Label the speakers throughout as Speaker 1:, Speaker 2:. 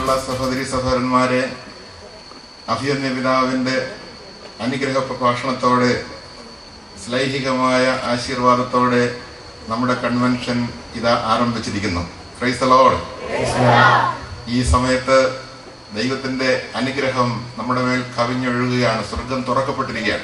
Speaker 1: പ്രിയമുള്ള സഹോദരി സഹോദരന്മാരെ അഭിയന്യ പിതാവിന്റെ അനുഗ്രഹ പ്രഭാഷണത്തോടെ ശ്ലൈഹികമായ ആശീർവാദത്തോടെ നമ്മുടെ കൺവെൻഷൻ ഇതാ ആരംഭിച്ചിരിക്കുന്നു ക്രൈസ്ത ലോഡ് ഈ സമയത്ത് ദൈവത്തിന്റെ അനുഗ്രഹം നമ്മുടെ മേൽ കവിഞ്ഞൊഴുകുകയാണ് സ്വർഗം തുറക്കപ്പെട്ടിരിക്കുകയാണ്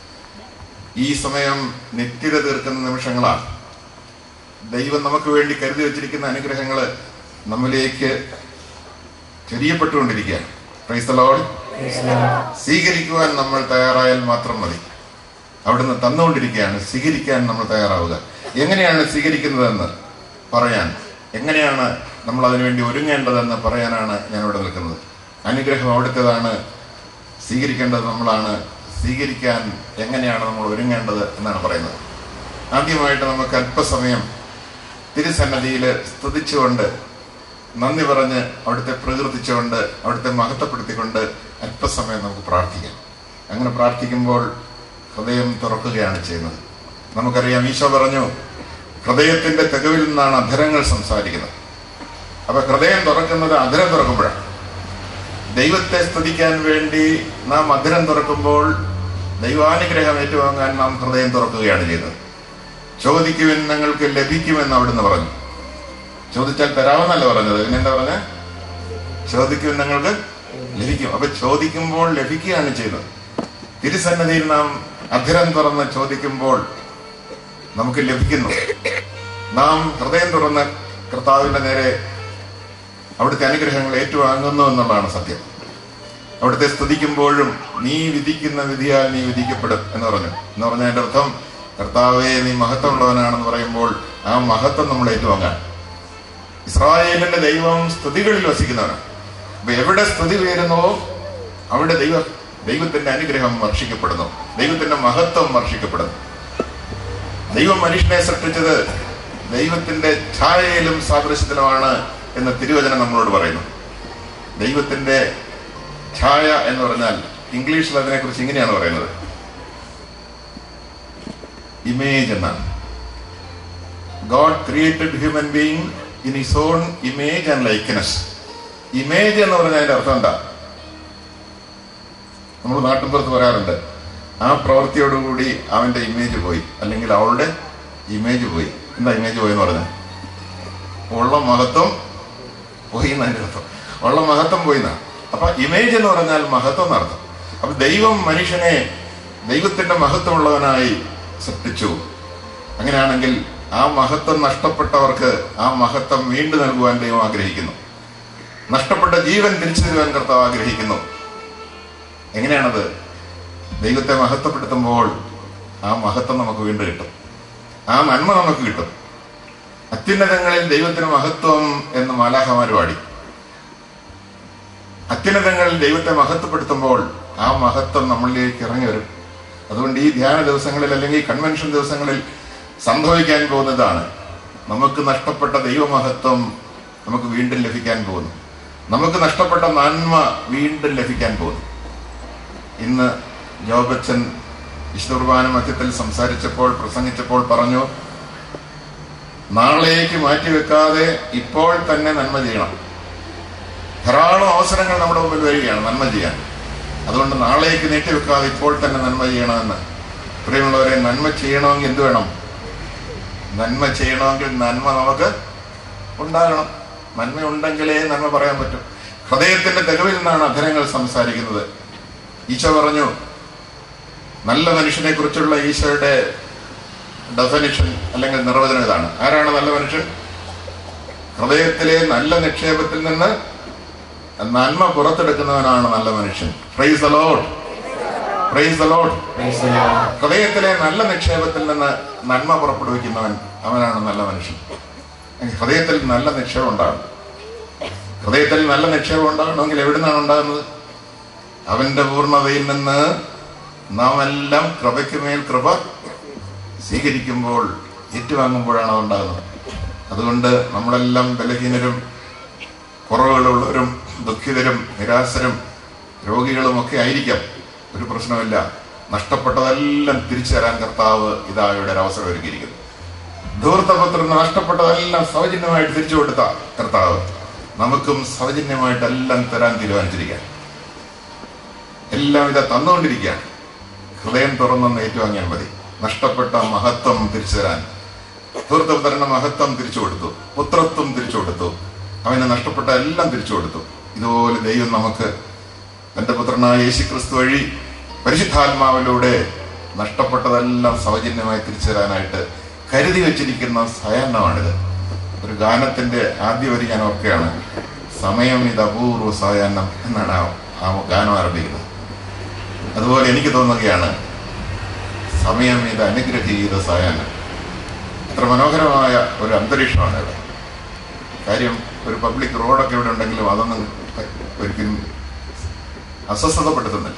Speaker 1: ഈ സമയം നിത്യത തീർക്കുന്ന നിമിഷങ്ങളാണ് ദൈവം നമുക്ക് വേണ്ടി കരുതി വെച്ചിരിക്കുന്ന അനുഗ്രഹങ്ങള് നമ്മിലേക്ക് ചൊരിയപ്പെട്ടുകൊണ്ടിരിക്കുകയാണ് ക്രൈസ്ത ലോഡ് സ്വീകരിക്കുവാൻ നമ്മൾ തയ്യാറായാൽ മാത്രം മതി അവിടുന്ന് തന്നുകൊണ്ടിരിക്കുകയാണ് സ്വീകരിക്കാൻ നമ്മൾ തയ്യാറാവുക എങ്ങനെയാണ് സ്വീകരിക്കുന്നതെന്ന് പറയാൻ എങ്ങനെയാണ് നമ്മൾ അതിനുവേണ്ടി ഒരുങ്ങേണ്ടതെന്ന് പറയാനാണ് ഞാൻ ഇവിടെ നിൽക്കുന്നത് അനുഗ്രഹം അവിടുത്തേതാണ് സ്വീകരിക്കേണ്ടത് നമ്മളാണ് സ്വീകരിക്കാൻ എങ്ങനെയാണ് നമ്മൾ ഒരുങ്ങേണ്ടത് എന്നാണ് പറയുന്നത് ആദ്യമായിട്ട് നമുക്ക് അല്പസമയം തിരുസന്നതിയിൽ സ്തുതിച്ചുകൊണ്ട് നന്ദി പറഞ്ഞ് അവിടുത്തെ പ്രകീർത്തിച്ചുകൊണ്ട് അവിടുത്തെ മഹത്വപ്പെടുത്തിക്കൊണ്ട് അല്പസമയം നമുക്ക് പ്രാർത്ഥിക്കാം അങ്ങനെ പ്രാർത്ഥിക്കുമ്പോൾ ഹൃദയം തുറക്കുകയാണ് ചെയ്യുന്നത് നമുക്കറിയാം ഈശോ പറഞ്ഞു ഹൃദയത്തിന്റെ തികവിൽ നിന്നാണ് അധരങ്ങൾ സംസാരിക്കുന്നത് അപ്പൊ ഹൃദയം തുറക്കുന്നത് അധരം തുറക്കുമ്പോഴാണ് ദൈവത്തെ സ്തുതിക്കാൻ വേണ്ടി നാം അധരം തുറക്കുമ്പോൾ ദൈവാനുഗ്രഹം ഏറ്റുവാങ്ങാൻ നാം ഹൃദയം തുറക്കുകയാണ് ചെയ്യുന്നത് ചോദിക്കുവിൻ നിങ്ങൾക്ക് ലഭിക്കുമെന്ന് അവിടുന്ന് പറഞ്ഞു ചോദിച്ചാൽ തരാമെന്നല്ല പറഞ്ഞത് പിന്നെന്താ പറഞ്ഞ ചോദിക്കുവിൻ നിങ്ങൾക്ക് ലഭിക്കും അപ്പൊ ചോദിക്കുമ്പോൾ ലഭിക്കുകയാണ് ചെയ്യുന്നത് തിരുസന്നതിയിൽ നാം അധരം തുറന്ന് ചോദിക്കുമ്പോൾ നമുക്ക് ലഭിക്കുന്നു നാം ഹൃദയം തുറന്ന് കർത്താവിന്റെ നേരെ അവിടുത്തെ അനുഗ്രഹങ്ങൾ ഏറ്റുവാങ്ങുന്നു എന്നുള്ളതാണ് സത്യം അവിടുത്തെ സ്തുതിക്കുമ്പോഴും നീ വിധിക്കുന്ന വിധിയാൽ നീ വിധിക്കപ്പെടും എന്ന് പറഞ്ഞു എന്ന് പറഞ്ഞ അതിന്റെ അർത്ഥം കർത്താവെ നീ മഹത്വമുള്ളവനാണെന്ന് പറയുമ്പോൾ ആ മഹത്വം നമ്മൾ ഏറ്റുവാങ്ങാൻ ഇസ്രായേലിന്റെ ദൈവം സ്തുതികളിൽ വസിക്കുന്നവനാണ് അപ്പൊ എവിടെ സ്തുതി ഉയരുന്നുവോ അവിടെ ദൈവ ദൈവത്തിന്റെ അനുഗ്രഹം വർഷിക്കപ്പെടുന്നു ദൈവത്തിന്റെ മഹത്വം വർഷിക്കപ്പെടുന്നു ദൈവം മനുഷ്യനെ സൃഷ്ടിച്ചത് ദൈവത്തിന്റെ ഛായയിലും സാദൃശ്യത്തിലുമാണ് എന്ന് തിരുവചനം നമ്മളോട് പറയുന്നു ദൈവത്തിന്റെ ഛായ എന്ന് പറഞ്ഞാൽ ഇംഗ്ലീഷിൽ അതിനെക്കുറിച്ച് ഇങ്ങനെയാണ് പറയുന്നത് ഇമേജ് എന്നാണ് God created human being in his own image and likeness image എന്ന് പറഞ്ഞാൽ അതിന്റെ അർത്ഥം എന്താ നമ്മൾ നാട്ടിൻപുറത്ത് പറയാറുണ്ട് ആ പ്രവൃത്തിയോടുകൂടി അവന്റെ ഇമേജ് പോയി അല്ലെങ്കിൽ അവളുടെ ഇമേജ് പോയി എന്താ ഇമേജ് പോയി എന്ന് പറഞ്ഞത് ഉള്ള മഹത്വം പോയി എന്നതിന്റെ അർത്ഥം ഉള്ള മഹത്വം പോയി എന്നാണ് അപ്പൊ ഇമേജ് എന്ന് പറഞ്ഞാൽ മഹത്വം എന്നർത്ഥം അപ്പൊ ദൈവം മനുഷ്യനെ ദൈവത്തിന്റെ മഹത്വമുള്ളവനായി സൃഷ്ടിച്ചു അങ്ങനെയാണെങ്കിൽ ആ മഹത്വം നഷ്ടപ്പെട്ടവർക്ക് ആ മഹത്വം വീണ്ടും നൽകുവാൻ ദൈവം ആഗ്രഹിക്കുന്നു നഷ്ടപ്പെട്ട ജീവൻ തിരിച്ചു തരുവാൻ കർത്താവ് ആഗ്രഹിക്കുന്നു എങ്ങനെയാണത് ദൈവത്തെ മഹത്വപ്പെടുത്തുമ്പോൾ ആ മഹത്വം നമുക്ക് വീണ്ടും കിട്ടും ആ നന്മ നമുക്ക് കിട്ടും അത്യുന്നതങ്ങളിൽ ദൈവത്തിന് മഹത്വം എന്ന് മാലാഹമാർ പാടി അത്യുന്നതങ്ങളിൽ ദൈവത്തെ മഹത്വപ്പെടുത്തുമ്പോൾ ആ മഹത്വം നമ്മളിലേക്ക് ഇറങ്ങി വരും അതുകൊണ്ട് ഈ ധ്യാന ദിവസങ്ങളിൽ അല്ലെങ്കിൽ കൺവെൻഷൻ ദിവസങ്ങളിൽ സംഭവിക്കാൻ പോകുന്നതാണ് നമുക്ക് നഷ്ടപ്പെട്ട ദൈവമഹത്വം നമുക്ക് വീണ്ടും ലഭിക്കാൻ പോകുന്നു നമുക്ക് നഷ്ടപ്പെട്ട നന്മ വീണ്ടും ലഭിക്കാൻ പോകുന്നു ഇന്ന് ജോബച്ചൻ വിശുദ്ധ കുർബാന മധ്യത്തിൽ സംസാരിച്ചപ്പോൾ പ്രസംഗിച്ചപ്പോൾ പറഞ്ഞു നാളേക്ക് മാറ്റിവെക്കാതെ ഇപ്പോൾ തന്നെ നന്മ ചെയ്യണം ധാരാളം അവസരങ്ങൾ നമ്മുടെ മുമ്പിൽ വരികയാണ് നന്മ ചെയ്യാൻ അതുകൊണ്ട് നാളേക്ക് നീട്ടിവെക്കാതെ ഇപ്പോൾ തന്നെ നന്മ ചെയ്യണമെന്ന് പ്രിയമുള്ളവരെ നന്മ ചെയ്യണമെങ്കിൽ എന്ത് വേണം നന്മ ചെയ്യണമെങ്കിൽ നന്മ നമുക്ക് ഉണ്ടാകണം നന്മ ഉണ്ടെങ്കിലേ നന്മ പറയാൻ പറ്റും ഹൃദയത്തിന്റെ തെരുവിൽ നിന്നാണ് അധരങ്ങൾ സംസാരിക്കുന്നത് ഈശോ പറഞ്ഞു നല്ല മനുഷ്യനെ കുറിച്ചുള്ള ഈശോയുടെ ഡെഫനിഷൻ അല്ലെങ്കിൽ നിർവചനം ഇതാണ് ആരാണ് നല്ല മനുഷ്യൻ ഹൃദയത്തിലെ നല്ല നിക്ഷേപത്തിൽ നിന്ന് നന്മ പുറത്തെടുക്കുന്നവനാണ് നല്ല മനുഷ്യൻ പ്രൈസ് അലോഡ് പ്രൈസ് അലോഡ് ഹൃദയത്തിലെ നല്ല നിക്ഷേപത്തിൽ നിന്ന് നന്മ പുറപ്പെടുവിക്കുന്നവൻ അവനാണ് നല്ല മനുഷ്യൻ ഹൃദയത്തിൽ നല്ല നിക്ഷേപം ഉണ്ടാകും ഹൃദയത്തിൽ നല്ല നിക്ഷേപം ഉണ്ടാകണമെങ്കിൽ എവിടുന്നാണ് ഉണ്ടാകുന്നത് അവന്റെ പൂർണ്ണതയിൽ നിന്ന് നാം എല്ലാം കൃപയ്ക്ക് മേൽ കൃപ സ്വീകരിക്കുമ്പോൾ ഏറ്റുവാങ്ങുമ്പോഴാണ് അതുണ്ടാകുന്നത് അതുകൊണ്ട് നമ്മളെല്ലാം ബലഹീനരും കുറവുകളുള്ളവരും ദുഃഖിതരും നിരാശരും രോഗികളും ഒക്കെ ആയിരിക്കാം ഒരു പ്രശ്നമില്ല നഷ്ടപ്പെട്ടതെല്ലാം തിരിച്ചു തരാൻ കർത്താവ് ഇതാ ഇവിടെ ഒരു അവസരം ഒരുക്കിയിരിക്കുന്നു ധൂർത്തപുത്രന് നഷ്ടപ്പെട്ടതെല്ലാം സൗജന്യമായിട്ട് തിരിച്ചു കൊടുത്ത കർത്താവ് നമുക്കും സൗജന്യമായിട്ട് എല്ലാം തരാൻ തീരുമാനിച്ചിരിക്കുകയാണ് എല്ലാം ഇതാ തന്നുകൊണ്ടിരിക്കുകയാണ് ഹൃദയം തുറന്നൊന്ന് ഏറ്റുവാങ്ങിയാൽ മതി നഷ്ടപ്പെട്ട മഹത്വം തിരിച്ചു തരാൻ തീർത്ഥപുത്രന്റെ മഹത്വം തിരിച്ചു കൊടുത്തു പുത്രത്വം തിരിച്ചു കൊടുത്തു അവന് നഷ്ടപ്പെട്ട എല്ലാം തിരിച്ചു കൊടുത്തു ഇതുപോലെ ദൈവം നമുക്ക് തന്റെ പുത്രനായ യേശു ക്രിസ്തു വഴി പരിശുദ്ധാത്മാവിലൂടെ നഷ്ടപ്പെട്ടതെല്ലാം സൗജന്യമായി തിരിച്ചു തരാനായിട്ട് കരുതി വെച്ചിരിക്കുന്ന സയന്നമാണിത് ഒരു ഗാനത്തിന്റെ ആദ്യ വരി ഞാൻ ഓർക്കുകയാണ് സമയം ഇത് അപൂർവ സായാഹ്നം എന്നാണ് ആ- ആ ഗാനം ആരംഭിക്കുന്നത് അതുപോലെ എനിക്ക് തോന്നുകയാണ് സമയം ഇത് അനുഗ്രഹീത സായാഹ്നം എത്ര മനോഹരമായ ഒരു അന്തരീക്ഷമാണ് ഇവിടെ കാര്യം ഒരു പബ്ലിക് റോഡൊക്കെ ഇവിടെ ഉണ്ടെങ്കിലും അതൊന്നും ഒരിക്കലും അസ്വസ്ഥതപ്പെടുത്തുന്നില്ല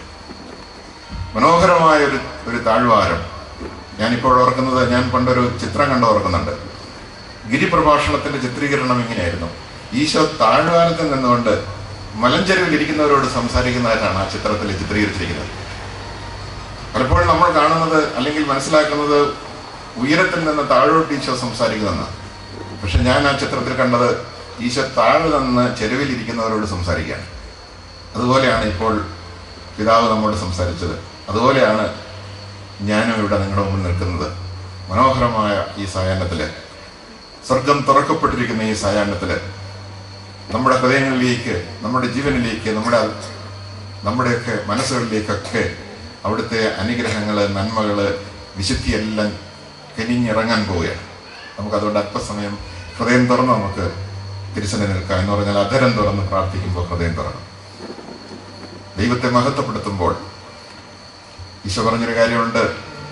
Speaker 1: മനോഹരമായ ഒരു ഒരു താഴ്വാരം ഞാനിപ്പോൾ ഓർക്കുന്നത് ഞാൻ പണ്ടൊരു ചിത്രം കണ്ട് ഓർക്കുന്നുണ്ട് ഗിരിപ്രഭാഷണത്തിന്റെ ചിത്രീകരണം ഇങ്ങനെയായിരുന്നു ഈശോ താഴ്വാരത്തിൽ നിന്നുകൊണ്ട് മലഞ്ചെരുവിൽ ഇരിക്കുന്നവരോട് സംസാരിക്കുന്നതായിട്ടാണ് ആ ചിത്രത്തിൽ ചിത്രീകരിച്ചിരിക്കുന്നത് പലപ്പോഴും നമ്മൾ കാണുന്നത് അല്ലെങ്കിൽ മനസ്സിലാക്കുന്നത് ഉയരത്തിൽ നിന്ന് താഴോട്ട് ഈശോ സംസാരിക്കുന്നതെന്നാണ് പക്ഷെ ഞാൻ ആ ചിത്രത്തിൽ കണ്ടത് ഈശോ താഴെ നിന്ന് ചെരുവിൽ ഇരിക്കുന്നവരോട് സംസാരിക്കുകയാണ് അതുപോലെയാണ് ഇപ്പോൾ പിതാവ് നമ്മോട് സംസാരിച്ചത് അതുപോലെയാണ് ഞാനും ഇവിടെ നിങ്ങളുടെ മുമ്പിൽ നിൽക്കുന്നത് മനോഹരമായ ഈ സായാഹ്നത്തില് സ്വർഗം തുറക്കപ്പെട്ടിരിക്കുന്ന ഈ സായാഹ്നത്തില് നമ്മുടെ ഹൃദയങ്ങളിലേക്ക് നമ്മുടെ ജീവനിലേക്ക് നമ്മുടെ നമ്മുടെയൊക്കെ മനസ്സുകളിലേക്കൊക്കെ അവിടുത്തെ അനുഗ്രഹങ്ങള് നന്മകള് വിശുദ്ധിയെല്ലാം കനിഞ്ഞിറങ്ങാൻ പോവുകയാണ് നമുക്ക് അതുകൊണ്ട് അല്പസമയം ഹൃദയം തുറന്ന് നമുക്ക് തിരിച്ചനെ നിൽക്കാം എന്ന് പറഞ്ഞാൽ അധരം തുറന്ന് പ്രാർത്ഥിക്കുമ്പോൾ ഹൃദയം തുറന്നു ദൈവത്തെ മഹത്വപ്പെടുത്തുമ്പോൾ ഈശോ പറഞ്ഞൊരു കാര്യമുണ്ട്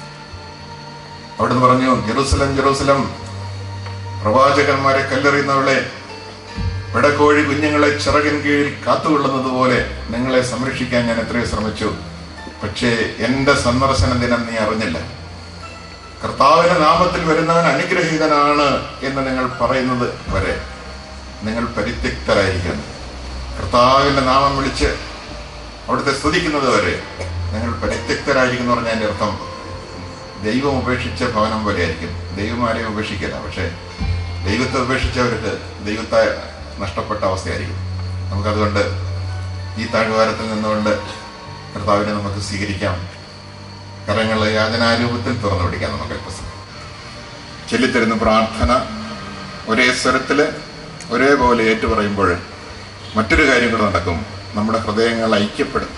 Speaker 1: അവിടുന്ന് പറഞ്ഞു ജെറൂസലം ജെറൂസലം പ്രവാചകന്മാരെ കല്ലെറിയുന്നവളെ വെടക്കോഴി കുഞ്ഞുങ്ങളെ ചിറകിൻ കീഴിൽ കാത്തുകൊള്ളുന്നത് പോലെ നിങ്ങളെ സംരക്ഷിക്കാൻ ഞാൻ എത്രയോ ശ്രമിച്ചു പക്ഷേ എന്റെ സന്ദർശന ദിനം നീ അറിഞ്ഞില്ല കർത്താവിന്റെ നാമത്തിൽ വരുന്നവൻ അനുഗ്രഹീതനാണ് എന്ന് നിങ്ങൾ പറയുന്നത് വരെ നിങ്ങൾ പരിത്യക്തരായിരിക്കുന്നു കർത്താവിന്റെ നാമം വിളിച്ച് അവിടുത്തെ സ്തുതിക്കുന്നത് വരെ നിങ്ങൾ പരിത്യക്തരായിരിക്കുന്നു പറഞ്ഞ അതിന്റെ അർത്ഥം ദൈവം ഉപേക്ഷിച്ച ഭവനം പോലെ ആയിരിക്കും ദൈവം ആരെയും ഉപേക്ഷിക്കില്ല പക്ഷെ ദൈവത്തെ ഉപേക്ഷിച്ചവർക്ക് ദൈവത്തെ നഷ്ടപ്പെട്ട അവസ്ഥയായിരിക്കും നമുക്കതുകൊണ്ട് ഈ താഴ്വാരത്തിൽ നിന്നുകൊണ്ട് കർത്താവിനെ നമുക്ക് സ്വീകരിക്കാം കരങ്ങളെ യാതനാരൂപത്തിൽ തുറന്നു പിടിക്കാം നമുക്ക് അല്പസമയം ചൊല്ലിത്തരുന്ന പ്രാർത്ഥന ഒരേ സ്വരത്തില് ഒരേപോലെ ഏറ്റുപറയുമ്പോൾ മറ്റൊരു കാര്യം കൂടെ നടക്കും നമ്മുടെ ഹൃദയങ്ങൾ ഐക്യപ്പെടും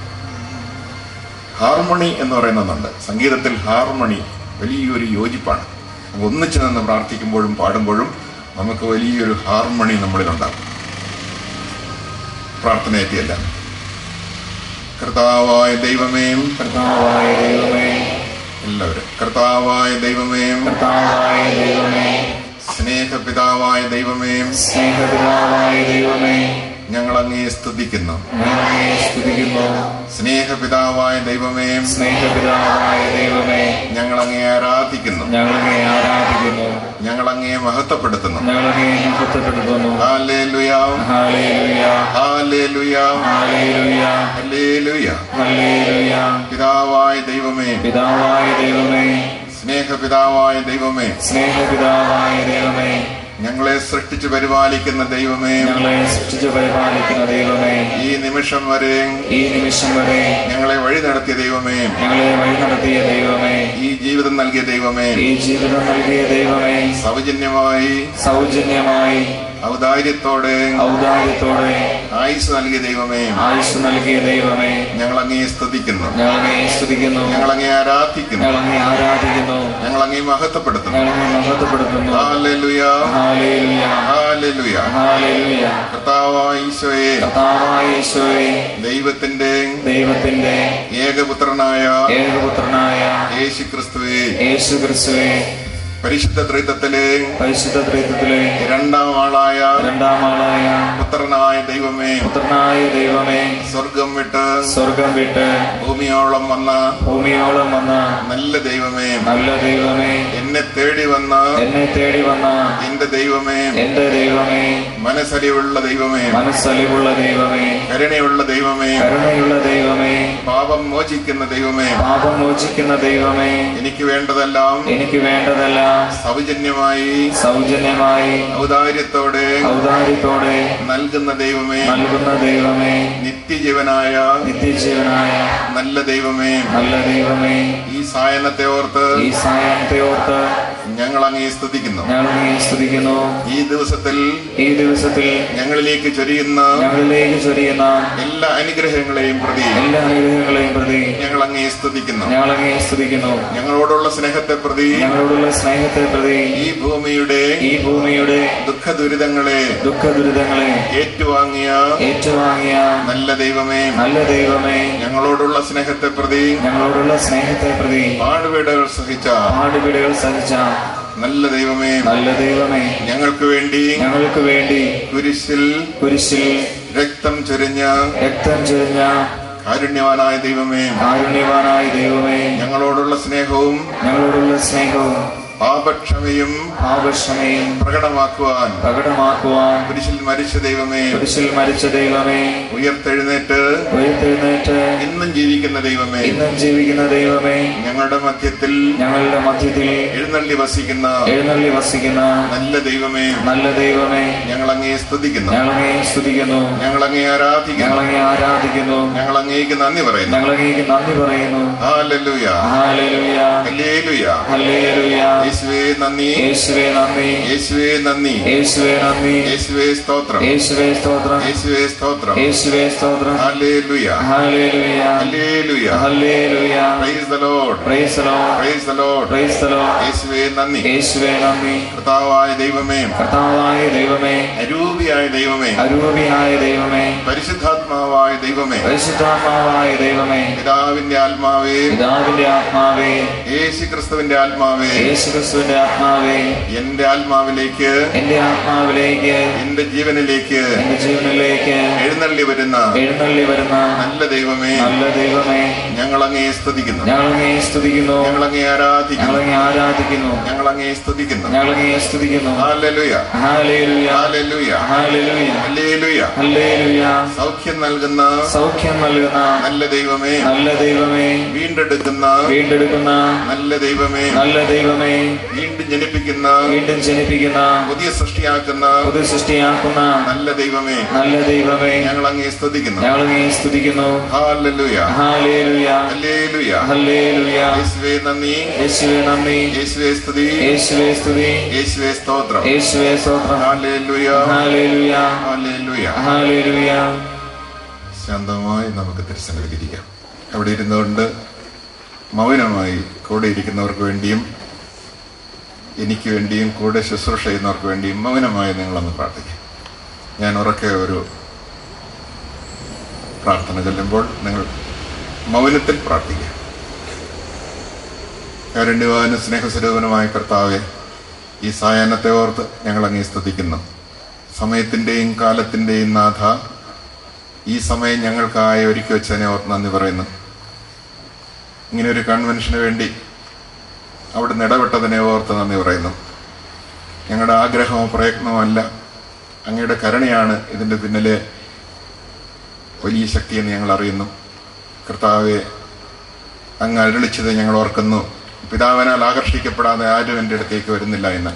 Speaker 1: ഹാർമണി എന്ന് പറയുന്നതുണ്ട് സംഗീതത്തിൽ ഹാർമണി വലിയൊരു യോജിപ്പാണ് നമുക്ക് ഒന്നിച്ചു നിന്ന് പ്രാർത്ഥിക്കുമ്പോഴും പാടുമ്പോഴും നമുക്ക് വലിയൊരു ഹാർമണി നമ്മളിലുണ്ടാകും പ്രാർത്ഥന എത്തിയല്ല കർത്താവായ ദൈവമേ
Speaker 2: കർത്താവായ ദൈവമേ
Speaker 1: എല്ലാവരും കർത്താവായ ദൈവമേ
Speaker 2: കർത്താവായ ദൈവമേ
Speaker 1: സ്നേഹപിതാവായ ദൈവമേ
Speaker 2: സ്നേഹപിതാവായ ദൈവമേ
Speaker 1: ഞങ്ങൾ അങ്ങേ സ്തുതിക്കുന്നു
Speaker 2: ഞങ്ങളെ സ്തുതിക്കുന്നു
Speaker 1: സ്നേഹപിതാവായ ദൈവമേ
Speaker 2: സ്നേഹപിതാവായ ദൈവമേ
Speaker 1: ഞങ്ങൾ അങ്ങേ ആരാധിക്കുന്നു
Speaker 2: ഞങ്ങളെ ആരാധിക്കുന്നു
Speaker 1: ഞങ്ങൾ അങ്ങേ മഹത്വപ്പെടുത്തുന്നു
Speaker 2: ഞങ്ങളെ മഹത്വപ്പെടുത്തുന്നു
Speaker 1: hallelujah
Speaker 2: hallelujah
Speaker 1: hallelujah
Speaker 2: hallelujah
Speaker 1: hallelujah
Speaker 2: hallelujah
Speaker 1: പിതാവായ ദൈവമേ
Speaker 2: പിതാവായ ദൈവമേ
Speaker 1: സ്നേഹപിതാവായ ദൈവമേ
Speaker 2: സ്നേഹപിതാവായ ദൈവമേ
Speaker 1: ഞങ്ങളെ സൃഷ്ടിച്ചു പരിപാലിക്കുന്ന ദൈവമേ
Speaker 2: ഞങ്ങളെ സൃഷ്ടിച്ചു പരിപാലിക്കുന്ന ദൈവമേ
Speaker 1: ഈ നിമിഷം വരെ
Speaker 2: ഈ നിമിഷം വരെ
Speaker 1: ഞങ്ങളെ വഴി നടത്തിയ ദൈവമേ
Speaker 2: ഞങ്ങളെ വഴി നടത്തിയ ദൈവമേ
Speaker 1: ഈ ജീവിതം നൽകിയ ദൈവമേ
Speaker 2: ഈ ജീവിതം നൽകിയ ദൈവമേ
Speaker 1: സൗജന്യമായി
Speaker 2: സൗജന്യമായി
Speaker 1: ഔദാര്യത്തോടെ
Speaker 2: ഔദാര്യത്തോടെ
Speaker 1: ആയുസ് നൽകിയ ദൈവമേ
Speaker 2: ആയുസ് നൽകിയ ദൈവമേ
Speaker 1: ഞങ്ങൾ അങ്ങേ സ്തുതിക്കുന്നു
Speaker 2: ഞങ്ങളെ സ്തുതിക്കുന്നു
Speaker 1: ഞങ്ങൾ അങ്ങേ ആരാധിക്കുന്നു
Speaker 2: ഞങ്ങളെ ആരാധിക്കുന്നു
Speaker 1: ഞങ്ങൾ അങ്ങേ മഹത്വപ്പെടുത്തുന്നു
Speaker 2: ഞങ്ങളെ മഹത്വപ്പെടുത്തുന്നു
Speaker 1: ഹാലേലുയാ
Speaker 2: ഹാലേലൂയ
Speaker 1: ഹാലേലുയാ
Speaker 2: ഹാലേലൂയ
Speaker 1: കർത്താവായ ഈശോയെ
Speaker 2: കർത്താവായ യേശുവേ
Speaker 1: ദൈവത്തിന്റെ
Speaker 2: ദൈവത്തിന്റെ
Speaker 1: ഏകപുത്രനായ
Speaker 2: ഏകപുത്രനായ
Speaker 1: യേശു ക്രിസ്തുവെ
Speaker 2: യേശു ക്രിസ്തുവേ
Speaker 1: പരിശുദ്ധ ത്രിത്വത്തിലെ
Speaker 2: പരിശുദ്ധ ത്രിത്വത്തിലെ
Speaker 1: രണ്ടാം ആളായ
Speaker 2: രണ്ടാം ആളായ
Speaker 1: പുത്രനായ ദൈവമേ
Speaker 2: പുത്രനായ ദൈവമേ
Speaker 1: സ്വർഗം വിട്ട്
Speaker 2: സ്വർഗം വിട്ട്
Speaker 1: ഭൂമിയോളം വന്ന
Speaker 2: ഭൂമിയോളം വന്ന
Speaker 1: നല്ല ദൈവമേ
Speaker 2: നല്ല ദൈവമേ
Speaker 1: എന്നെ തേടി വന്ന
Speaker 2: എന്നെ തേടി വന്ന
Speaker 1: എന്റെ ദൈവമേ
Speaker 2: എന്റെ ദൈവമേ
Speaker 1: മനസ്സലിവുള്ള ദൈവമേ
Speaker 2: മനസ്സലിവുള്ള ദൈവമേ
Speaker 1: കരുണയുള്ള ദൈവമേ
Speaker 2: കരുണയുള്ള ദൈവമേ
Speaker 1: പാപം മോചിക്കുന്ന ദൈവമേ
Speaker 2: പാപം മോചിക്കുന്ന ദൈവമേ
Speaker 1: എനിക്ക് വേണ്ടതെല്ലാം
Speaker 2: എനിക്ക് വേണ്ടതെല്ലാം
Speaker 1: സൗജന്യമായി
Speaker 2: സൗജന്യമായി
Speaker 1: ഔദാര്യത്തോടെ
Speaker 2: ഔദാര്യത്തോടെ
Speaker 1: നൽകുന്ന ദൈവമേ
Speaker 2: നൽകുന്ന ദൈവമേ
Speaker 1: നിത്യജീവനായ
Speaker 2: നിത്യജീവനായ
Speaker 1: നല്ല ദൈവമേ
Speaker 2: നല്ല ദൈവമേ
Speaker 1: ഈ സായനത്തെ ഓർത്ത്
Speaker 2: ഈ സായാഹ്നത്തെ ഓർത്ത്
Speaker 1: ഞങ്ങൾ അങ്ങേ സ്തുതിക്കുന്നു
Speaker 2: ഞങ്ങൾ അങ്ങയെ സ്തുതിക്കുന്നു
Speaker 1: ഈ ദിവസത്തിൽ
Speaker 2: ഈ ദിവസത്തിൽ
Speaker 1: ഞങ്ങളിലേക്ക് ചൊരിയുന്ന
Speaker 2: ഞങ്ങളിലേക്ക് ചൊരിയുന്ന
Speaker 1: എല്ലാ അനുഗ്രഹങ്ങളെയും പ്രതി
Speaker 2: എല്ലാ അനുഗ്രഹങ്ങളെയും പ്രതി
Speaker 1: ഞങ്ങൾ അങ്ങേ സ്തുതിക്കുന്നു
Speaker 2: ഞങ്ങൾ അങ്ങയെ സ്തുതിക്കുന്നു
Speaker 1: ഞങ്ങളോടുള്ള സ്നേഹത്തെ പ്രതി
Speaker 2: ഞങ്ങളോടുള്ള സ്നേഹത്തെ പ്രതി
Speaker 1: ഈ ഭൂമിയുടെ
Speaker 2: ഈ ഭൂമിയുടെ
Speaker 1: ദുഃഖ ദുരിതങ്ങളെ
Speaker 2: ദുഃഖ ദുരിതങ്ങളെ
Speaker 1: ഏറ്റുവാങ്ങിയ
Speaker 2: ഏറ്റുവാങ്ങിയ
Speaker 1: നല്ല ദൈവമേ
Speaker 2: നല്ല ദൈവമേ
Speaker 1: ഞങ്ങളോടുള്ള സ്നേഹത്തെ പ്രതി
Speaker 2: ഞങ്ങളോടുള്ള സ്നേഹത്തെ പ്രതി
Speaker 1: പാടുപീടുകൾ സഹിച്ച
Speaker 2: പാടുപിടികൾ സഹിച്ച
Speaker 1: നല്ല ദൈവമേ
Speaker 2: നല്ല ദൈവമേ
Speaker 1: ഞങ്ങൾക്ക് വേണ്ടി
Speaker 2: ഞങ്ങൾക്ക് വേണ്ടി
Speaker 1: കുരിശിൽ
Speaker 2: കുരിശിൽ
Speaker 1: രക്തം ചൊരിഞ്ഞ
Speaker 2: രക്തം ചൊരിഞ്ഞ
Speaker 1: കാരുണ്യവാനായ ദൈവമേ
Speaker 2: കാരുണ്യവാനായ ദൈവമേ
Speaker 1: ഞങ്ങളോടുള്ള സ്നേഹവും
Speaker 2: ഞങ്ങളോടുള്ള സ്നേഹവും
Speaker 1: പാപക്ഷമയും
Speaker 2: പാപക്ഷമയും
Speaker 1: പ്രകടമാക്കുവാൻ
Speaker 2: പ്രകടമാക്കുവാൻ
Speaker 1: കുരിശിൽ മരിച്ച ദൈവമേ
Speaker 2: കുരിശിൽ മരിച്ച ദൈവമേ
Speaker 1: ഉയർത്തെഴുന്നേറ്റ്
Speaker 2: ഉയർത്തെഴുന്നേറ്റ്
Speaker 1: ഇന്നും ജീവിക്കുന്ന ദൈവമേ
Speaker 2: ഇന്നും ജീവിക്കുന്ന ദൈവമേ
Speaker 1: ഞങ്ങളുടെ മധ്യത്തിൽ
Speaker 2: ഞങ്ങളുടെ മധ്യത്തിൽ
Speaker 1: എഴുന്നള്ളി വസിക്കുന്ന
Speaker 2: എഴുന്നള്ളി വസിക്കുന്ന
Speaker 1: നല്ല ദൈവമേ
Speaker 2: നല്ല ദൈവമേ
Speaker 1: ഞങ്ങൾ അങ്ങേ സ്തുതിക്കുന്നു
Speaker 2: ഞങ്ങളങ്ങയെ സ്തുതിക്കുന്നു
Speaker 1: ഞങ്ങൾ അങ്ങേ ആരാധിക്കുന്നു
Speaker 2: ഞങ്ങളങ്ങയെ ആരാധിക്കുന്നു
Speaker 1: ഞങ്ങൾ അങ്ങേക്ക് നന്ദി പറയുന്നു
Speaker 2: ഞങ്ങളങ്ങേക്ക് നന്ദി പറയുന്നു
Speaker 1: ഹാലലുയ
Speaker 2: ഹല്ലേലൂയ
Speaker 1: ഹല്ലേലൂയ
Speaker 2: ഹല്ലേലൂയ
Speaker 1: യേശുവേ നന്ദി
Speaker 2: യേശുവേ നന്ദി
Speaker 1: യേശുവേ നന്ദി
Speaker 2: യേശുവേ നന്ദി
Speaker 1: യേശുവേ സ്തോത്രം
Speaker 2: യേശുവേ സ്തോത്രം
Speaker 1: യേശുവേ സ്തോത്രം
Speaker 2: യേശുവേ സ്തോത്രം
Speaker 1: hallelujah
Speaker 2: hallelujah
Speaker 1: hallelujah
Speaker 2: hallelujah
Speaker 1: praise the Lord
Speaker 2: praise the Lord
Speaker 1: praise the Lord
Speaker 2: praise the Lord
Speaker 1: യേശുവേ നന്ദി
Speaker 2: യേശുവേ നന്ദി
Speaker 1: കർത്താവായ ദൈവമേ
Speaker 2: കർത്താവായ ദൈവമേ
Speaker 1: അരൂപിയായ ദൈവമേ
Speaker 2: അരൂപിയായ ദൈവമേ
Speaker 1: പരിശുദ്ധാത്മാവായ ദൈവമേ
Speaker 2: പരിശുദ്ധാത്മാവായ ദൈവമേ
Speaker 1: പിതാവിന്റെ ആത്മാവേ
Speaker 2: പിതാവിന്റെ ആത്മാവേ
Speaker 1: യേശു ക്രിസ്തുവിന്റെ ആത്മാവേ
Speaker 2: യേശുക്രിസ്തുവിന്റെ ആത്മാവേ
Speaker 1: എന്റെ ആത്മാവിലേക്ക്
Speaker 2: എന്റെ ആത്മാവിലേക്ക്
Speaker 1: എന്റെ ജീവനിലേക്ക്
Speaker 2: എന്റെ ജീവനിലേക്ക്
Speaker 1: എഴുന്നള്ളി വരുന്ന
Speaker 2: എഴുന്നള്ളി വരുന്ന
Speaker 1: നല്ല ദൈവമേ
Speaker 2: നല്ല ദൈവമേ
Speaker 1: ഞങ്ങൾ അങ്ങേ സ്തുതിക്കുന്നു
Speaker 2: ഞങ്ങളങ്ങയെ സ്തുതിക്കുന്നു
Speaker 1: ഞങ്ങൾ അങ്ങേ ആരാധിക്കുന്നു
Speaker 2: ഞങ്ങളങ്ങയെ ആരാധിക്കുന്നു
Speaker 1: ഞങ്ങൾ അങ്ങേ സ്തുതിക്കുന്നു
Speaker 2: ഞങ്ങളങ്ങയെ സ്തുതിക്കുന്നു
Speaker 1: hallelujah
Speaker 2: hallelujah
Speaker 1: hallelujah
Speaker 2: hallelujah
Speaker 1: hallelujah
Speaker 2: hallelujah
Speaker 1: സൗഖ്യം നൽകുന്ന
Speaker 2: സൗഖ്യം നൽകുന്ന
Speaker 1: നല്ല ദൈവമേ
Speaker 2: നല്ല ദൈവമേ
Speaker 1: വീണ്ടെടുക്കുന്ന
Speaker 2: വീണ്ടെടുക്കുന്ന
Speaker 1: നല്ല ദൈവമേ
Speaker 2: നല്ല ദൈവമേ
Speaker 1: വീണ്ടും ജനിപ്പിക്കുന്ന
Speaker 2: വീണ്ടും ജനിപ്പിക്കുന്ന
Speaker 1: പുതിയ സൃഷ്ടിയാക്കുന്ന
Speaker 2: പുതു സൃഷ്ടിയാക്കുന്ന
Speaker 1: നല്ല ദൈവമേ
Speaker 2: നല്ല ദൈവമേ
Speaker 1: ഞങ്ങൾ അങ്ങേ സ്തുതിക്കുന്നു
Speaker 2: ഞങ്ങളങ്ങയെ സ്തുതിക്കുന്നു
Speaker 1: ഹാലലുയ
Speaker 2: ഹാലേലുയ
Speaker 1: ഹല്ലേലൂയ
Speaker 2: ഹല്ലേലുയ
Speaker 1: യേശുവേ നന്ദി
Speaker 2: യേശുവേ നന്ദി
Speaker 1: യേശുവേ സ്തുതി
Speaker 2: യേശുവേ സ്തുതി
Speaker 1: യേശുവേ സ്തോത്രം
Speaker 2: യേശുവേ സ്തോത്രം
Speaker 1: ഹാലേലൂയ
Speaker 2: ഹാലേലുയ
Speaker 1: ഹാലേലൂയ
Speaker 2: ഹാലേലുയ
Speaker 1: ശാന്തമായി നമുക്ക് തിരുസന്നിധിയിരിക്കാം അവിടെ ഇരുന്നുകൊണ്ട് മൗനമായി കൂടെ ഇരിക്കുന്നവർക്ക് വേണ്ടിയും എനിക്ക് വേണ്ടിയും കൂടെ ശുശ്രൂഷ ചെയ്യുന്നവർക്ക് വേണ്ടിയും മൗനമായി നിങ്ങളൊന്ന് പ്രാർത്ഥിക്കാം ഞാൻ ഉറക്കെ ഒരു പ്രാർത്ഥന ചൊല്ലുമ്പോൾ നിങ്ങൾ മൗനത്തിൽ പ്രാർത്ഥിക്കുക കാരുണ്യവാനും സ്നേഹസ്വരൂപനുമായ കർത്താവെ ഈ സായാഹ്നത്തെ ഓർത്ത് ഞങ്ങൾ അങ്ങേ സ്തുതിക്കുന്നു സമയത്തിന്റെയും കാലത്തിന്റെയും നാഥ ഈ സമയം ഞങ്ങൾക്കായി ഒരുക്കി വെച്ചതിനെ ഓർത്ത് നന്ദി പറയുന്നു ഇങ്ങനെ ഒരു കൺവെൻഷന് വേണ്ടി അവിടുന്ന് ഇടപെട്ടതിനെ ഓർത്ത് നന്ദി പറയുന്നു ഞങ്ങളുടെ ആഗ്രഹമോ പ്രയത്നമോ അല്ല അങ്ങയുടെ കരുണയാണ് ഇതിന്റെ പിന്നിലെ വലിയ ശക്തിയെന്ന് ഞങ്ങൾ അറിയുന്നു കർത്താവെ അങ്ങ് അരുളിച്ചത് ഞങ്ങൾ ഓർക്കുന്നു പിതാവിനാൽ ആകർഷിക്കപ്പെടാതെ ആരും എൻ്റെ അടുത്തേക്ക് വരുന്നില്ല എന്ന്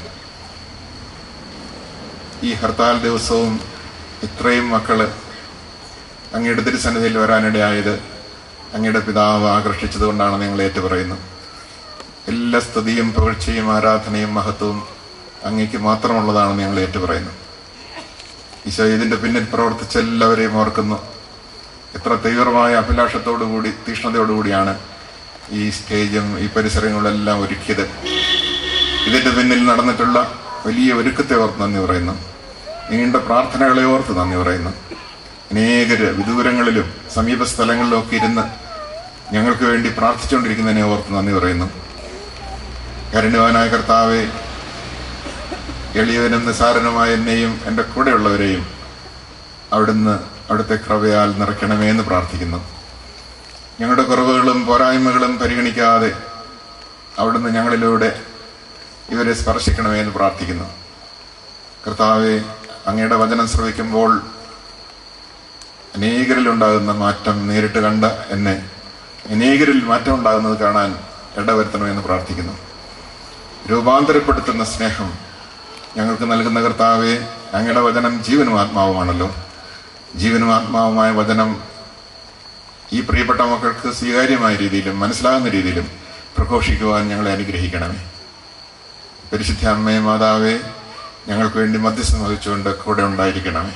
Speaker 1: ഈ ഹർത്താൽ ദിവസവും ഇത്രയും മക്കള് അങ്ങയുടെ തിരുസന്നിധിയിൽ വരാനിടയായത് അങ്ങയുടെ പിതാവ് ആകർഷിച്ചത് കൊണ്ടാണ് നിങ്ങൾ ഏറ്റുപറയുന്നു എല്ലാ സ്തുതിയും പുകഴ്ചയും ആരാധനയും മഹത്വവും അങ്ങേക്ക് മാത്രമുള്ളതാണ് ഞങ്ങൾ ഏറ്റുപറയുന്നു ഈശോ ഇതിന്റെ പിന്നിൽ പ്രവർത്തിച്ച എല്ലാവരെയും ഓർക്കുന്നു എത്ര തീവ്രമായ അഭിലാഷത്തോടുകൂടി തീഷ്ണതയോടുകൂടിയാണ് ഈ സ്റ്റേജും ഈ പരിസരങ്ങളെല്ലാം ഒരുക്കിയത് ഇതിന്റെ പിന്നിൽ നടന്നിട്ടുള്ള വലിയ ഒരുക്കത്തെ ഓർത്ത് നന്ദി പറയുന്നു നീണ്ട പ്രാർത്ഥനകളെ ഓർത്ത് നന്ദി പറയുന്നു അനേകര് വിദൂരങ്ങളിലും സമീപ സ്ഥലങ്ങളിലും ഒക്കെ ഇരുന്ന് ഞങ്ങൾക്ക് വേണ്ടി പ്രാർത്ഥിച്ചുകൊണ്ടിരിക്കുന്നതിനെ ഓർത്ത് നന്ദി പറയുന്നു കരുണ്യവാനായ കർത്താവെ എളിയവനും നിസാരനുമായ എന്നെയും എൻ്റെ കൂടെയുള്ളവരെയും അവിടുന്ന് അവിടുത്തെ കൃപയാൽ നിറയ്ക്കണമേ എന്ന് പ്രാർത്ഥിക്കുന്നു ഞങ്ങളുടെ കുറവുകളും പോരായ്മകളും പരിഗണിക്കാതെ അവിടുന്ന് ഞങ്ങളിലൂടെ ഇവരെ സ്പർശിക്കണമേ എന്ന് പ്രാർത്ഥിക്കുന്നു കർത്താവെ അങ്ങയുടെ വചനം ശ്രവിക്കുമ്പോൾ അനേകരിലുണ്ടാകുന്ന മാറ്റം നേരിട്ട് കണ്ട എന്നെ അനേകരിൽ മാറ്റം ഉണ്ടാകുന്നത് കാണാൻ ഇടവരുത്തണമെന്ന് പ്രാർത്ഥിക്കുന്നു രൂപാന്തരപ്പെടുത്തുന്ന സ്നേഹം ഞങ്ങൾക്ക് നൽകുന്ന കർത്താവെ അങ്ങയുടെ വചനം ജീവനും ആത്മാവുമാണല്ലോ ജീവനും ആത്മാവുമായ വചനം ഈ പ്രിയപ്പെട്ട മക്കൾക്ക് സ്വീകാര്യമായ രീതിയിലും മനസ്സിലാകുന്ന രീതിയിലും പ്രഘോഷിക്കുവാൻ ഞങ്ങളെ അനുഗ്രഹിക്കണമേ പരിശുദ്ധ അമ്മേ മാതാവേ ഞങ്ങൾക്ക് വേണ്ടി മധ്യസ്ഥം വഹിച്ചുകൊണ്ട് കൂടെ ഉണ്ടായിരിക്കണമേ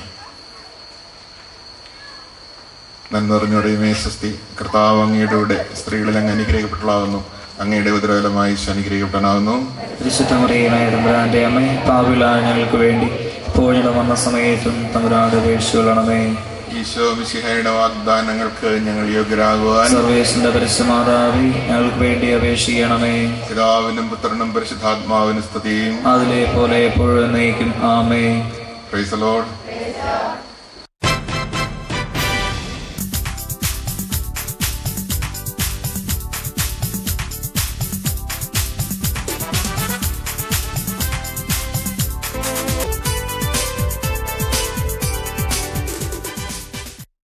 Speaker 1: നന്മറിഞ്ഞുടയുമേ സ്വസ്തി കർത്താവ് അങ്ങയുടെ കൂടെ സ്ത്രീകളിൽ അങ്ങ് അനുഗ്രഹിക്കപ്പെട്ടതാകുന്നു അങ്ങയുടെ ഉദരവലമായി അനുഗ്രഹിക്കപ്പെടാനാകുന്നു
Speaker 2: പരിശുദ്ധ മറിയമായ തമ്പുരാന്റെ അമ്മ പാവിലായ ഞങ്ങൾക്ക് വേണ്ടി പോയിടം വന്ന സമയത്തും തമ്പുരാന്റെ അപേക്ഷിക്കണമേ
Speaker 1: ഈശോ മിശിഹയുടെ വാഗ്ദാനങ്ങൾക്ക് ഞങ്ങൾ യോഗ്യരാകുവാൻ
Speaker 2: സർവേശന്റെ പരിശുമാതാവി ഞങ്ങൾക്ക് വേണ്ടി അപേക്ഷിക്കണമേ
Speaker 1: പിതാവിനും പുത്രനും പരിശുദ്ധാത്മാവിനും സ്തുതിയും
Speaker 2: അതിലെ പോലെ എപ്പോഴും നയിക്കും ആമേ
Speaker 1: പ്രൈസ് ലോഡ്